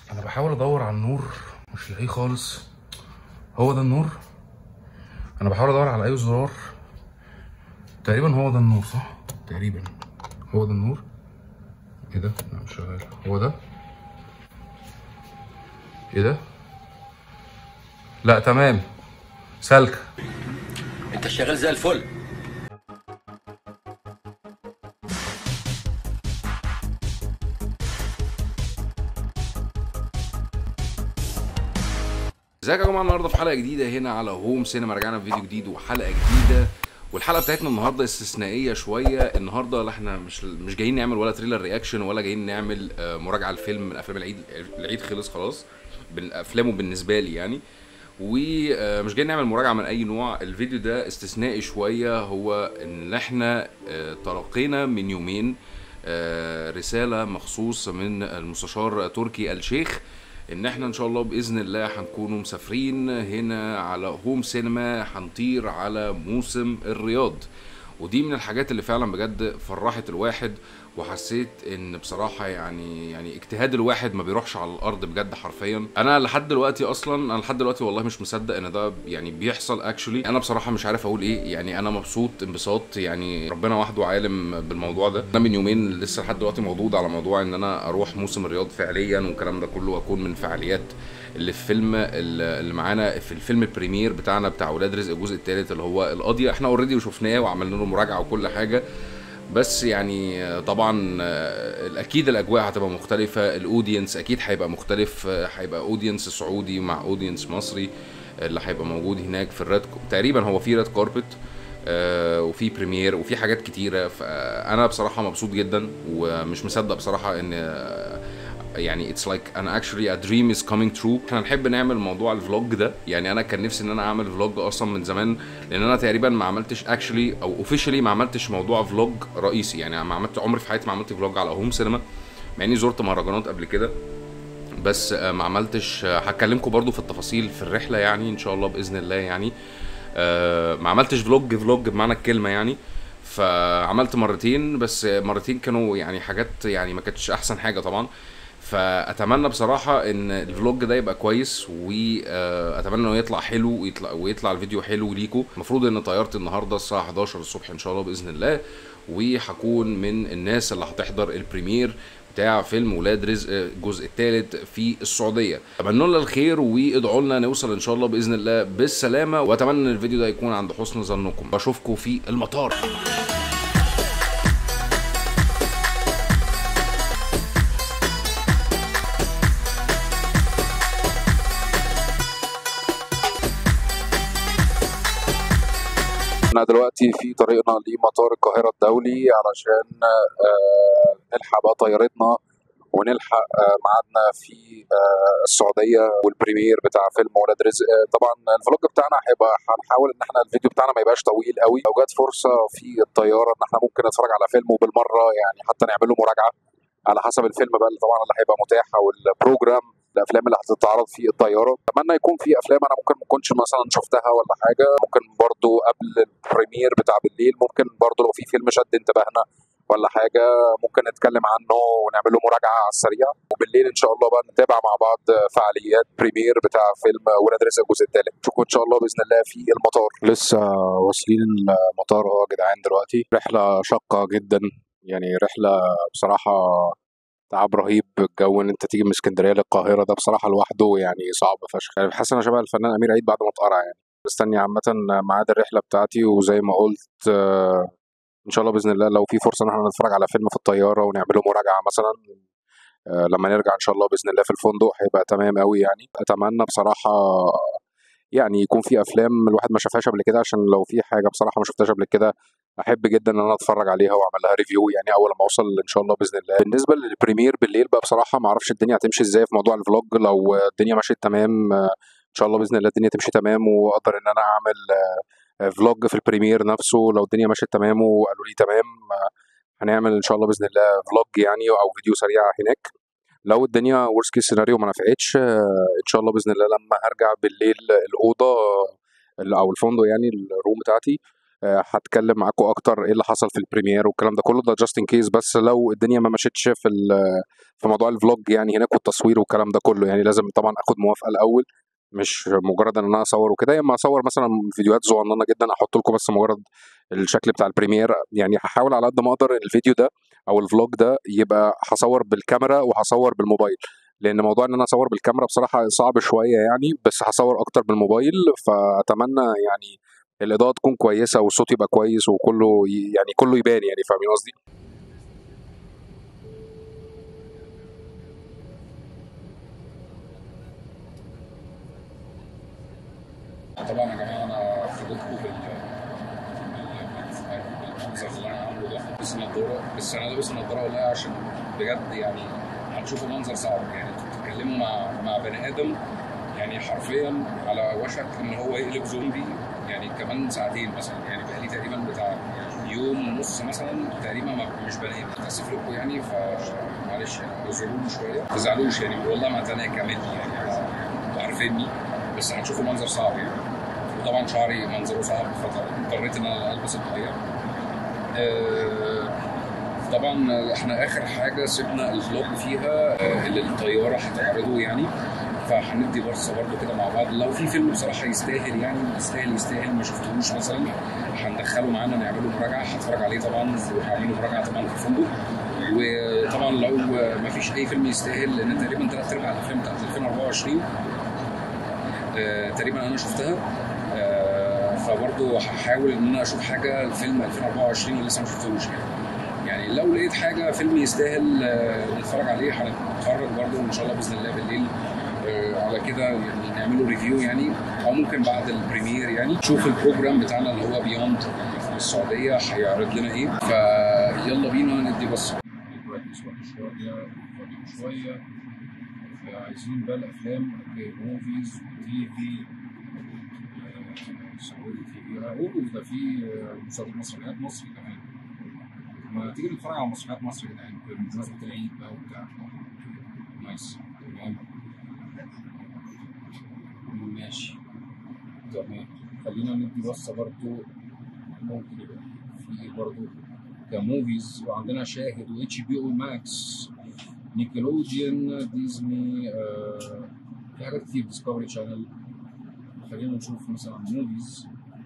انا بحاول ادور على النور مش لاقيه خالص هو ده النور انا بحاول ادور على اي زرار تقريبا هو ده النور صح تقريبا هو ده النور ايه ده لا مش شغال هو ده ايه ده لا تمام سلك انت شغال زي الفل ازيكم يا جماعه النهارده في حلقه جديده هنا على هوم سينما رجعنا في فيديو جديد وحلقه جديده والحلقه بتاعتنا النهارده استثنائيه شويه النهارده لا احنا مش مش جايين نعمل ولا تريلر رياكشن ولا جايين نعمل آه، مراجعه لفيلم من افلام العيد العيد خلص خلاص بال- افلامه بالنسبه لي يعني ومش جايين نعمل مراجعه من اي نوع الفيديو ده استثنائي شويه هو ان احنا آه، تلقينا من يومين آه، رساله مخصوص من المستشار تركي الشيخ ان احنا ان شاء الله باذن الله هنكونوا مسافرين هنا على هوم سينما هنطير على موسم الرياض ودي من الحاجات اللي فعلا بجد فرحت الواحد وحسيت ان بصراحه يعني يعني اجتهاد الواحد ما بيروحش على الارض بجد حرفيا انا لحد دلوقتي اصلا انا لحد دلوقتي والله مش مصدق ان ده يعني بيحصل اكشولي انا بصراحه مش عارف اقول ايه يعني انا مبسوط انبساط يعني ربنا وحده عالم بالموضوع ده انا من يومين لسه لحد دلوقتي موجود على موضوع ان انا اروح موسم الرياض فعليا والكلام ده كله واكون من فعاليات اللي في فيلم اللي معانا في الفيلم البريمير بتاعنا بتاع ولاد رزق الجزء الثالث اللي هو القاضيه احنا اوريدي وشفناه وعملنا له مراجعه وكل حاجه بس يعني آه، طبعا آه، اكيد الاجواء هتبقى مختلفه الاودينس اكيد هيبقى مختلف آه، هيبقى اودينس سعودي مع اودينس مصري اللي هيبقى موجود هناك في الريد تقريبا هو في ريد كاربت آه، وفي بريمير وفي حاجات كتيره فانا بصراحه مبسوط جدا ومش مصدق بصراحه ان آه، يعني اتس لايك انا اكشولي ا دريم از كامينج ترو احنا نحب نعمل موضوع الفلوج ده يعني انا كان نفسي ان انا اعمل فلوج اصلا من زمان لان انا تقريبا ما عملتش اكشولي او اوفيشلي ما عملتش موضوع فلوج رئيسي يعني ما عملت عمري في حياتي ما عملت فلوج على هوم سينما مع اني زرت مهرجانات قبل كده بس آه، ما عملتش آه، هكلمكم برضو في التفاصيل في الرحله يعني ان شاء الله باذن الله يعني آه، ما عملتش فلوج فلوج بمعنى الكلمه يعني فعملت مرتين بس مرتين كانوا يعني حاجات يعني ما كانتش احسن حاجه طبعا فاتمنى بصراحه ان الفلوج ده يبقى كويس واتمنى انه يطلع حلو ويطلع ويطلع الفيديو حلو ليكم المفروض ان طيارتي النهارده الساعه 11 الصبح ان شاء الله باذن الله وهكون من الناس اللي هتحضر البريمير بتاع فيلم ولاد رزق الجزء الثالث في السعوديه اتمنى لنا الخير وادعوا لنا نوصل ان شاء الله باذن الله بالسلامه واتمنى ان الفيديو ده يكون عند حسن ظنكم بشوفكم في المطار احنا دلوقتي في طريقنا لمطار القاهرة الدولي علشان آه، نلحق بقى طيارتنا ونلحق آه، ميعادنا في آه، السعودية والبريمير بتاع فيلم ولاد رزق آه، طبعا الفلوج بتاعنا هيبقى هنحاول ان احنا الفيديو بتاعنا ما يبقاش طويل قوي لو جت فرصة في الطيارة ان احنا ممكن نتفرج على فيلم وبالمرة يعني حتى نعمل له مراجعة على حسب الفيلم بقى اللي طبعا اللي هيبقى متاح او البروجرام الافلام اللي هتتعرض في الطياره اتمنى يكون في افلام انا ممكن ما كنتش مثلا شفتها ولا حاجه ممكن برضو قبل البريمير بتاع بالليل ممكن برضو لو في فيلم شد انتباهنا ولا حاجه ممكن نتكلم عنه ونعمل له مراجعه على السريع وبالليل ان شاء الله بقى نتابع مع بعض فعاليات بريمير بتاع فيلم ولاد رزق الجزء الثالث نشوفكم ان شاء الله باذن الله في المطار لسه واصلين المطار اهو يا جدعان دلوقتي رحله شاقه جدا يعني رحله بصراحه تعب رهيب الجو ان انت تيجي من اسكندريه للقاهره ده بصراحه لوحده يعني صعب فشخ يعني بحس انا شبه الفنان امير عيد بعد ما اتقرع يعني مستني عامه ميعاد الرحله بتاعتي وزي ما قلت آه، ان شاء الله باذن الله لو في فرصه ان احنا نتفرج على فيلم في الطياره ونعمل له مراجعه مثلا آه، لما نرجع ان شاء الله باذن الله في الفندق هيبقى تمام قوي يعني اتمنى بصراحه يعني يكون في افلام الواحد ما شافهاش قبل كده عشان لو في حاجه بصراحه ما شفتهاش قبل كده احب جدا ان انا اتفرج عليها واعمل لها ريفيو يعني اول ما اوصل ان شاء الله باذن الله بالنسبه للبريمير بالليل بقى بصراحه ما اعرفش الدنيا هتمشي ازاي في موضوع الفلوج لو الدنيا مشيت تمام آه، ان شاء الله باذن الله الدنيا تمشي تمام واقدر ان انا اعمل آه، فلوج في البريمير نفسه لو الدنيا مشيت تمام وقالوا لي تمام آه، هنعمل ان شاء الله باذن الله فلوج يعني او فيديو سريع هناك لو الدنيا ورست كيس سيناريو ما نفعتش آه، ان شاء الله باذن الله لما ارجع بالليل الاوضه آه، او الفندق يعني الروم بتاعتي آه، هتكلم معاكم اكتر ايه اللي حصل في البريمير والكلام ده كله ده جاست ان كيس بس لو الدنيا ما مشيتش في ال- في موضوع الفلوج يعني هناك والتصوير والكلام ده كله يعني لازم طبعا اخد موافقه الاول مش مجرد ان انا اصور وكده يا اما اصور مثلا فيديوهات صغننه جدا احط لكم بس مجرد الشكل بتاع البريمير يعني هحاول على قد ما اقدر إن الفيديو ده او الفلوج ده يبقى هصور بالكاميرا وهصور بالموبايل لان موضوع ان انا اصور بالكاميرا بصراحه صعب شويه يعني بس هصور اكتر بالموبايل فاتمنى يعني الاضاءه تكون كويسه والصوت يبقى كويس وكله ي- يعني كله يبان يعني فاهمين قصدي طبعا يا جماعه انا فضلتكم بال بالمنظر اللي انا عامله ده بس نضاره بس انا لابس النضاره والله عشان بجد يعني هتشوفوا منظر صعب يعني انتوا بتتكلموا مع مع بني ادم يعني حرفيا على وشك ان هو يقلب زومبي يعني كمان ساعتين مثلا يعني بقالي تقريبا بتاع يوم ونص مثلا تقريبا ما مش بنام اسف لكم يعني فمعلش يعني اعذروني شويه ما تزعلوش يعني والله ما انا كامل يعني انتوا عارفيني بس هتشوفوا منظر صعب يعني وطبعا شعري منظره صعب فاضطريت ان انا البس الطاقيه آه، طبعا احنا اخر حاجه سيبنا الفلوج فيها آه، اللي الطياره هتعرضه يعني فهندي بصه برضو كده مع بعض لو في فيلم بصراحه يستاهل يعني يستاهل يستاهل ما شفتهوش مثلا هندخله معانا نعمله مراجعه هتفرج عليه طبعا وهعمله مراجعه طبعا في الفندق وطبعا لو ما فيش اي فيلم يستاهل لان تقريبا ثلاث ارباع الافلام بتاعت 2024 آه، تقريبا انا شفتها آه، فبرضه هحاول ان انا اشوف حاجه فيلم 2024 اللي لسه ما شفتوش يعني يعني لو لقيت حاجه فيلم يستاهل آه، نتفرج عليه هنتفرج برضه ان شاء الله باذن الله بالليل آه، على كده يعني نعمله ريفيو يعني او ممكن بعد البريمير يعني نشوف البروجرام بتاعنا اللي هو بيوند في السعوديه هيعرض لنا ايه فيلا بينا ندي بصه كويس وحش شويه فاضيين شويه عايزين بقى الافلام اوكي موفيز وتي في سعودي تي في اوه ده في آه، مسلسلات مسرحيات مصري كمان ما تيجي نتفرج على مسرحيات مصر يا جدعان بمناسبة العيد بقى وبتاع نايس تمام ماشي تمام خلينا ندي بصة برضو ممكن يبقى في برضو كموفيز وعندنا شاهد واتش بي او ماكس نيكلوديان ديزني آه في حاجات كتير ديسكفري شانل خلينا نشوف مثلا موفيز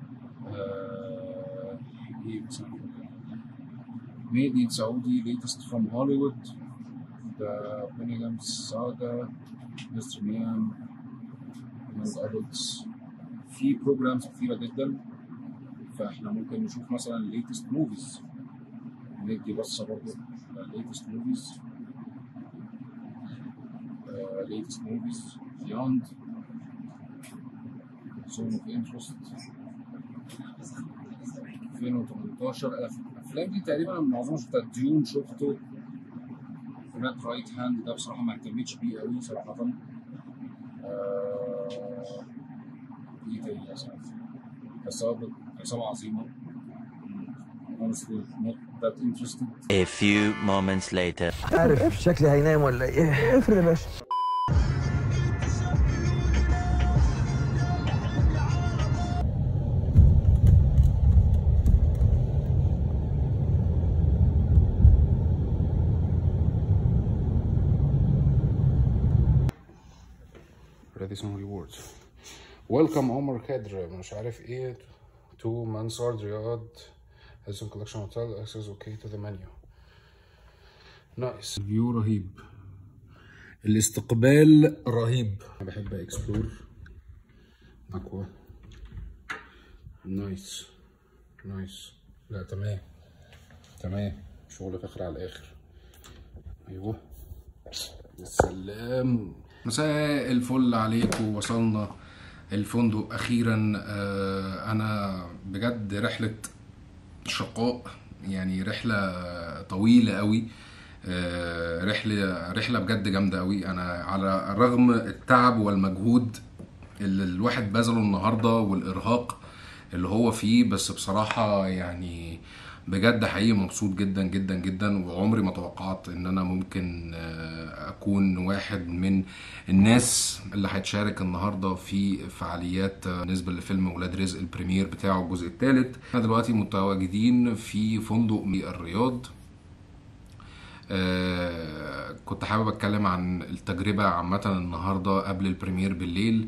آه ايه مثلا ميد ان سعودي ليتست فروم هوليوود ذا بنيغام ساجا مستر ميام ادلتس في بروجرامز كتيرة جدا فاحنا ممكن نشوف مثلا ليتست موفيز ندي بصة برضه ليتست موفيز latest movies beyond zone of interest 2018 الافلام دي تقريبا معظمها شفتها ديون شفته ريد رايت هاند ده بصراحه ما اهتمتش بيه قوي صراحه آه، ايه تاني مثلا عصابه عصابه عظيمه honestly not that interested A few moments later. عارف شكلي هينام ولا ايه افرض يا باشا راديسون ريوردز ويلكم عمر كادر مش عارف ايه تو مانسارد رياض هيلسون كولكشن هوتيل اكسس اوكي تو ذا منيو نايس الفيو رهيب الاستقبال رهيب انا بحب اكسبلور اقوى نايس نايس لا تمام تمام شغل فخر على الاخر ايوه يا سلام مساء الفل عليكم وصلنا الفندق اخيرا آه، انا بجد رحله شقاء يعني رحله طويله قوي آه، رحله رحله بجد جامده قوي انا على الرغم التعب والمجهود اللي الواحد بذله النهارده والارهاق اللي هو فيه بس بصراحه يعني بجد حقيقي مبسوط جدا جدا جدا وعمري ما توقعت ان انا ممكن آه، اكون واحد من الناس اللي هتشارك النهارده في فعاليات آه، بالنسبه لفيلم ولاد رزق البريمير بتاعه الجزء الثالث احنا دلوقتي متواجدين في فندق الرياض آه، كنت حابب اتكلم عن التجربه عامه النهارده قبل البريمير بالليل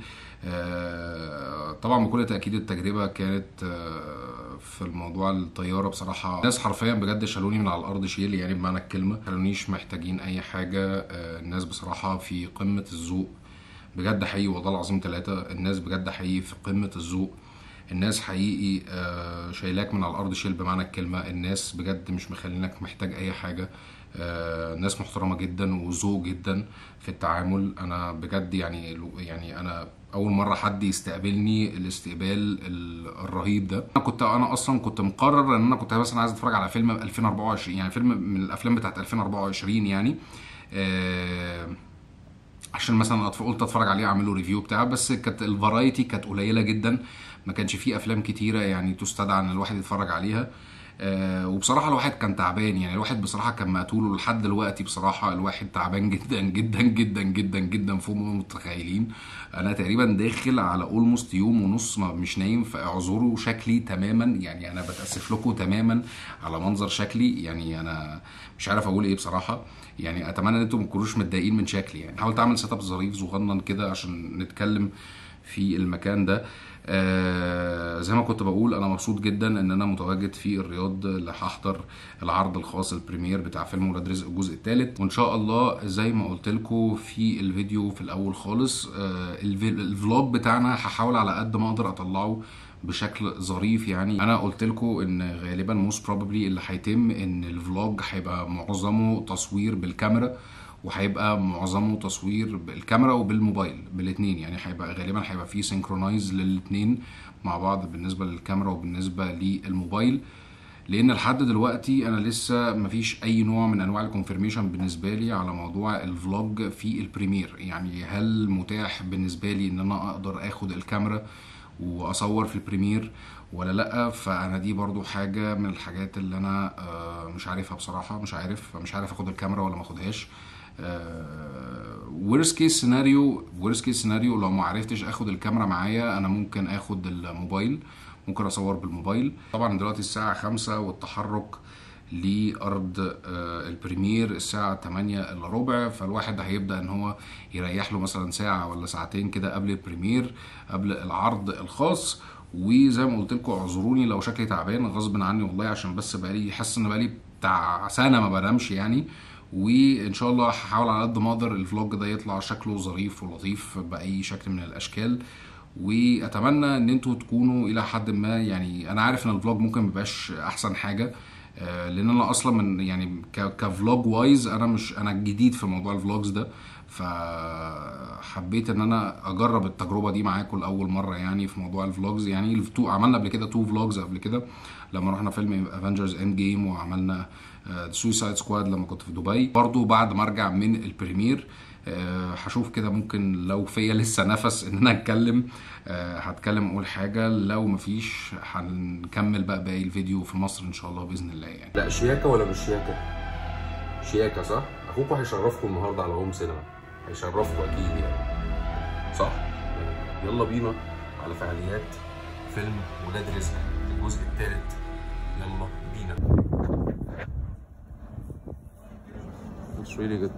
آه، طبعا بكل تاكيد التجربه كانت آه، في الموضوع الطياره بصراحه الناس حرفيا بجد شالوني من على الارض شيل يعني بمعنى الكلمه شالونيش محتاجين اي حاجه آه، الناس بصراحه في قمه الذوق بجد حقيقي والله العظيم ثلاثة الناس بجد حقيقي في قمة الذوق الناس حقيقي آه، شايلاك من على الأرض شيل بمعنى الكلمة الناس بجد مش مخلينك محتاج أي حاجة آه، ناس محترمة جدا وذوق جدا في التعامل أنا بجد يعني يعني أنا أول مرة حد يستقبلني الاستقبال ال- الرهيب ده أنا كنت أنا أصلا كنت مقرر إن أنا كنت مثلا عايز أتفرج على فيلم 2024 يعني فيلم من الأفلام بتاعت 2024 يعني آه، عشان مثلا أتف- قلت اتفرج عليه اعمل له ريفيو بتاع بس كانت الفرايتي كانت قليله جدا ما كانش فيه افلام كتيره يعني تستدعى ان الواحد يتفرج عليها آه وبصراحه الواحد كان تعبان يعني الواحد بصراحه كان مقتول ولحد دلوقتي بصراحه الواحد تعبان جدا جدا جدا جدا جدا فوق ما متخيلين انا تقريبا داخل على اولموست يوم ونص ما مش نايم فاعذروا شكلي تماما يعني انا بتاسف لكم تماما على منظر شكلي يعني انا مش عارف اقول ايه بصراحه يعني اتمنى ان انتم ما تكونوش متضايقين من شكلي يعني حاولت اعمل سيت اب ظريف صغنن كده عشان نتكلم في المكان ده آه زي ما كنت بقول انا مبسوط جدا ان انا متواجد في الرياض اللي هحضر العرض الخاص البريمير بتاع فيلم ولاد رزق الجزء الثالث وان شاء الله زي ما قلت لكم في الفيديو في الاول خالص آه الفي- الفلوج بتاعنا هحاول على قد ما اقدر اطلعه بشكل ظريف يعني انا قلت لكم ان غالبا موست بروبلي اللي هيتم ان الفلوج هيبقى معظمه تصوير بالكاميرا وهيبقى معظمه تصوير بالكاميرا وبالموبايل بالاثنين يعني هيبقى غالبا هيبقى فيه سينكرونايز للاثنين مع بعض بالنسبه للكاميرا وبالنسبه للموبايل لان لحد دلوقتي انا لسه مفيش اي نوع من انواع الكونفirmation بالنسبه لي على موضوع الفلوج في البريمير يعني هل متاح بالنسبه لي ان انا اقدر اخد الكاميرا واصور في البريمير ولا لا فانا دي برضو حاجه من الحاجات اللي انا آه، مش عارفها بصراحه مش عارف مش عارف اخد الكاميرا ولا ما اخدهاش ورست كيس سيناريو ورست كيس سيناريو لو ما عرفتش اخد الكاميرا معايا انا ممكن اخد الموبايل ممكن اصور بالموبايل طبعا دلوقتي الساعه خمسة والتحرك لارض آه، البريمير الساعه 8 الا ربع فالواحد هيبدا ان هو يريح له مثلا ساعه ولا ساعتين كده قبل البريمير قبل العرض الخاص وزي ما قلت لكم اعذروني لو شكلي تعبان غصب عني والله عشان بس بقالي حاسس ان بقالي بتاع سنه ما بنامش يعني وان شاء الله هحاول على قد ما اقدر الفلوج ده يطلع شكله ظريف ولطيف باي شكل من الاشكال واتمنى ان انتوا تكونوا الى حد ما يعني انا عارف ان الفلوج ممكن ميبقاش احسن حاجه آه، لان انا اصلا من يعني ك- كفلوج وايز انا مش انا جديد في موضوع الفلوجز ده فحبيت ان انا اجرب التجربه دي معاكم لاول مره يعني في موضوع الفلوجز يعني التو عملنا قبل كده تو فلوجز قبل كده لما رحنا فيلم افنجرز اند جيم وعملنا سويسايد سكواد لما كنت في دبي برضو بعد ما ارجع من البريمير آه، هشوف كده ممكن لو فيا لسه نفس ان انا اتكلم آه، هتكلم اقول حاجه لو مفيش هنكمل بقى باقي الفيديو في مصر ان شاء الله باذن الله يعني لا شياكه ولا مش شياكه شياكه صح اخوكم هيشرفكم النهارده على هوم سينما هيشرفكم اكيد يعني صح يلا بينا على فعاليات فيلم ولاد رزق الجزء الثالث يلا بينا It's really good.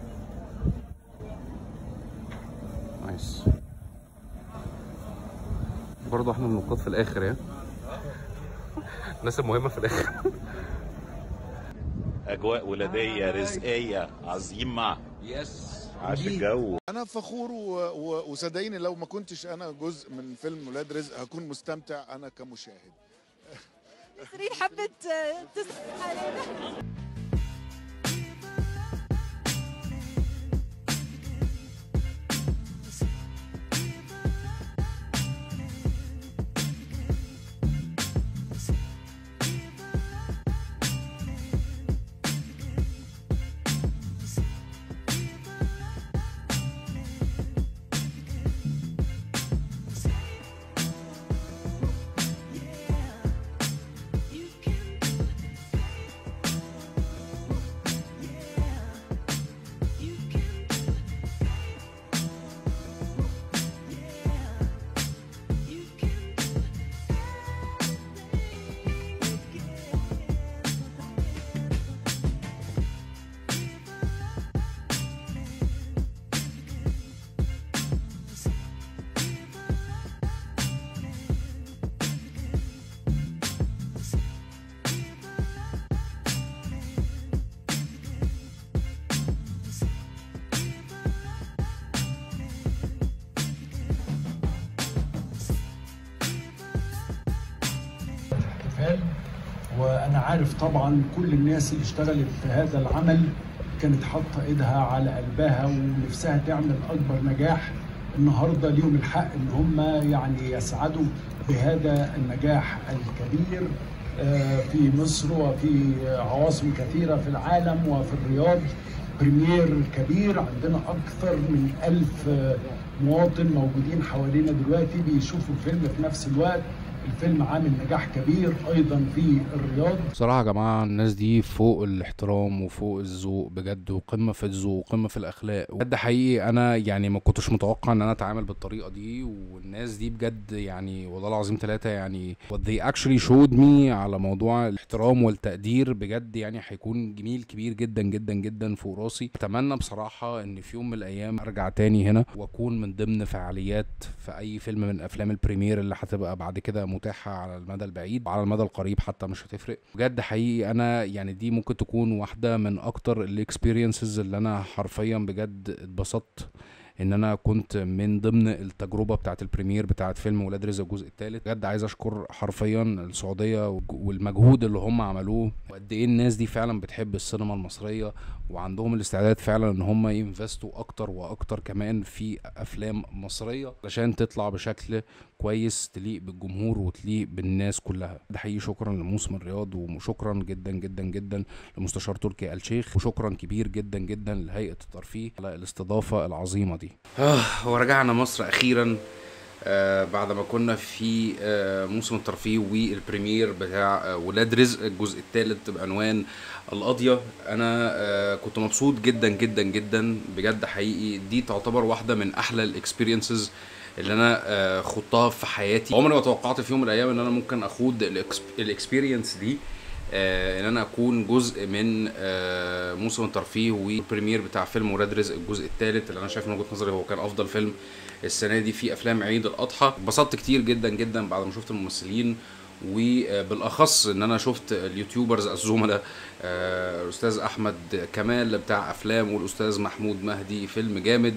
Nice. برضه احنا النقاط في الاخر يا الناس المهمه في الاخر اجواء ولاديه رزقيه عظيمه يس عاش الجو انا فخور و... و... وصدقيني لو ما كنتش انا جزء من فيلم ولاد رزق هكون مستمتع انا كمشاهد نسرين حبت تسأل علينا You can do أنا عارف طبعا كل الناس اللي اشتغلت في هذا العمل كانت حاطة إيدها على قلبها ونفسها تعمل أكبر نجاح النهارده ليهم الحق إن هم يعني يسعدوا بهذا النجاح الكبير آه، في مصر وفي عواصم كثيرة في العالم وفي الرياض بريمير كبير عندنا أكثر من ألف آه، مواطن موجودين حوالينا دلوقتي بيشوفوا الفيلم في نفس الوقت الفيلم عامل نجاح كبير أيضا في الرياض بصراحة يا جماعة الناس دي فوق الاحترام وفوق الذوق بجد وقمة في الذوق وقمة في الأخلاق بجد حقيقي أنا يعني ما كنتش متوقع إن أنا أتعامل بالطريقة دي والناس دي بجد يعني والله العظيم ثلاثة يعني what they actually showed me على موضوع الاحترام والتقدير بجد يعني هيكون جميل كبير جدا جدا جدا فوق راسي أتمنى بصراحة إن في يوم من الأيام أرجع تاني هنا وأكون من ضمن فعاليات في أي فيلم من أفلام البريمير اللي هتبقى بعد كده متاحة على المدى البعيد وعلى المدى القريب حتى مش هتفرق بجد حقيقي انا يعني دي ممكن تكون واحدة من اكتر الاكسبيرينسز اللي انا حرفيا بجد اتبسطت ان انا كنت من ضمن التجربه بتاعه البريمير بتاعه فيلم ولاد رزق الجزء الثالث بجد عايز اشكر حرفيا السعوديه والج- والمجهود اللي هم عملوه وقد ايه الناس دي فعلا بتحب السينما المصريه وعندهم الاستعداد فعلا ان هم ينفستوا اكتر واكتر كمان في افلام مصريه علشان تطلع بشكل كويس تليق بالجمهور وتليق بالناس كلها ده حقيقي شكرا لموسم الرياض وشكرا جدا جدا جدا لمستشار تركي آل شيخ وشكرا كبير جدا جدا لهيئه الترفيه على الاستضافه العظيمه دي آه ورجعنا مصر اخيرا آه بعد ما كنا في آه موسم الترفيه والبريمير بتاع آه ولاد رزق الجزء الثالث بعنوان القاضية أنا آه كنت مبسوط جدا جدا جدا بجد حقيقي دي تعتبر واحدة من أحلى الإكسبيرينسز اللي أنا آه خضتها في حياتي عمري ما توقعت في يوم من الأيام إن أنا ممكن أخوض الإكسبيرينس دي آه ان انا اكون جزء من آه موسم الترفيه والبريمير بتاع فيلم ولاد رزق الجزء الثالث اللي انا شايف من وجهه نظري هو كان افضل فيلم السنه دي في افلام عيد الاضحى اتبسطت كتير جدا جدا بعد ما شفت الممثلين وبالاخص ان انا شفت اليوتيوبرز الزملاء آه، الاستاذ احمد كمال بتاع افلام والاستاذ محمود مهدي فيلم جامد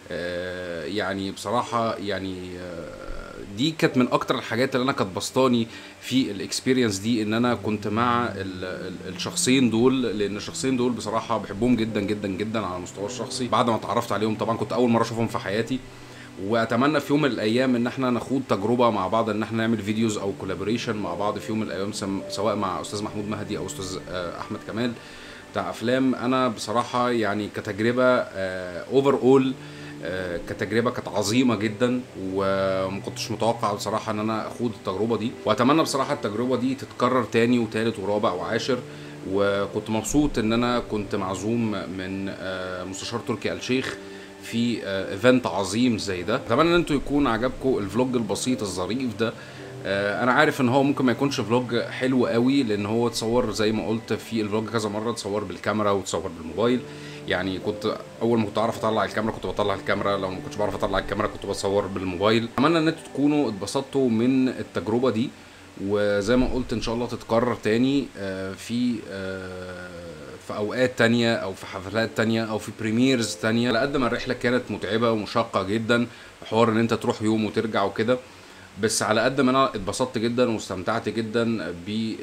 آه، يعني بصراحه يعني آه، دي كانت من اكتر الحاجات اللي انا كانت بسطاني في الاكسبيرينس دي ان انا كنت مع ال- ال- الشخصين دول لان الشخصين دول بصراحه بحبهم جدا جدا جدا على المستوى الشخصي بعد ما اتعرفت عليهم طبعا كنت اول مره اشوفهم في حياتي واتمنى في يوم من الايام ان احنا نخوض تجربه مع بعض ان احنا نعمل فيديوز او كولابوريشن مع بعض في يوم من الايام سم- سواء مع استاذ محمود مهدي او استاذ آه، احمد كمال بتاع افلام انا بصراحه يعني كتجربه اوفر اول كتجربه كانت عظيمه جدا وما كنتش متوقع بصراحه ان انا اخوض التجربه دي واتمنى بصراحه التجربه دي تتكرر تاني وتالت ورابع وعاشر وكنت مبسوط ان انا كنت معزوم من آه، مستشار تركي آل شيخ في آه، ايفنت عظيم زي ده اتمنى ان انتوا يكون عجبكم الفلوج البسيط الظريف ده آه، انا عارف ان هو ممكن ما يكونش فلوج حلو قوي لان هو اتصور زي ما قلت في الفلوج كذا مره اتصور بالكاميرا وتصور بالموبايل يعني كنت اول ما كنت اعرف اطلع الكاميرا كنت بطلع الكاميرا لو ما كنتش بعرف اطلع الكاميرا كنت بصور بالموبايل اتمنى ان انتوا تكونوا اتبسطتوا من التجربه دي وزي ما قلت ان شاء الله تتكرر تاني آه، في آه، في اوقات تانية او في حفلات تانية او في بريميرز تانية على قد ما الرحله كانت متعبه ومشقه جدا حوار ان انت تروح يوم وترجع وكده بس على قد ما انا اتبسطت جدا واستمتعت جدا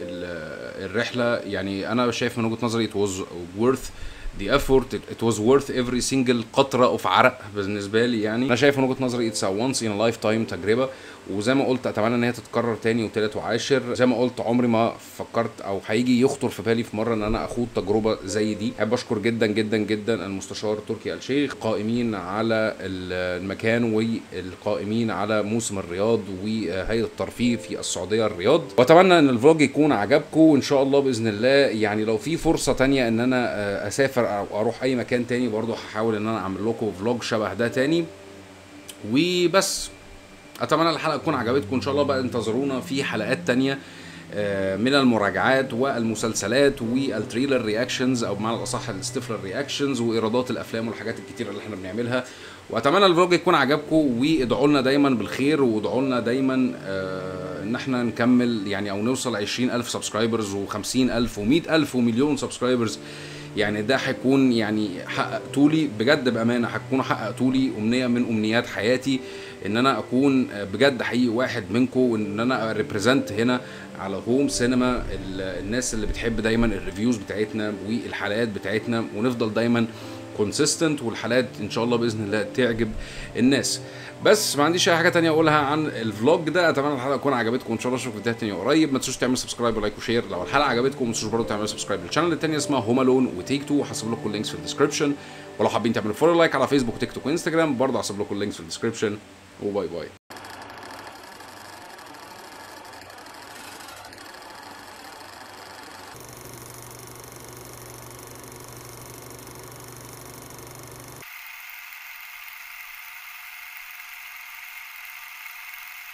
بالرحله يعني انا شايف من وجهه نظري it was worth the effort it, it was worth every single قطره اوف عرق بالنسبه لي يعني انا شايف من وجهه نظري it's a once in a lifetime تجربه وزي ما قلت اتمنى ان هي تتكرر تاني وتالت وعاشر زي ما قلت عمري ما فكرت او هيجي يخطر في بالي في مره ان انا اخوض تجربه زي دي احب اشكر جدا جدا جدا المستشار تركي آل شيخ قائمين على المكان والقائمين على موسم الرياض وهيئه الترفيه في السعوديه الرياض واتمنى ان الفلوج يكون عجبكم وان شاء الله باذن الله يعني لو في فرصه تانية ان انا آه، اسافر او اروح اي مكان تاني برضه هحاول ان انا اعمل لكم فلوج شبه ده تاني وبس اتمنى الحلقه تكون عجبتكم ان شاء الله بقى انتظرونا في حلقات تانية آه، من المراجعات والمسلسلات والتريلر رياكشنز او بمعنى الاصح الستيفلر رياكشنز وايرادات الافلام والحاجات الكتيره اللي احنا بنعملها واتمنى الفلوج يكون عجبكم وادعوا لنا دايما بالخير وادعوا لنا دايما آه، ان احنا نكمل يعني او نوصل 20000 سبسكرايبرز و50000 و100000 ومليون سبسكرايبرز يعني ده هيكون يعني حققتوا لي بجد بامانه هتكونوا حققتوا لي امنيه من امنيات حياتي ان انا اكون بجد حقيقي واحد منكم وان انا ريبريزنت هنا على هوم سينما ال- الناس اللي بتحب دايما الريفيوز بتاعتنا والحلقات بتاعتنا ونفضل دايما كونسيستنت والحلقات ان شاء الله باذن الله تعجب الناس بس ما عنديش اي حاجه تانية اقولها عن الفلوج ده اتمنى الحلقه تكون عجبتكم وان شاء الله اشوفكم في فيديوهات تانية قريب ما تنسوش تعملوا سبسكرايب ولايك وشير لو الحلقه عجبتكم ما تنسوش برضه تعملوا سبسكرايب للشانل التانية اسمها هوم الون وتيك تو هسيب لكم اللينكس في الديسكربشن ولو حابين تعملوا فولو لايك على فيسبوك وتيك توك وانستجرام برضه هسيب لكم اللينكس في الديسكربشن وباي باي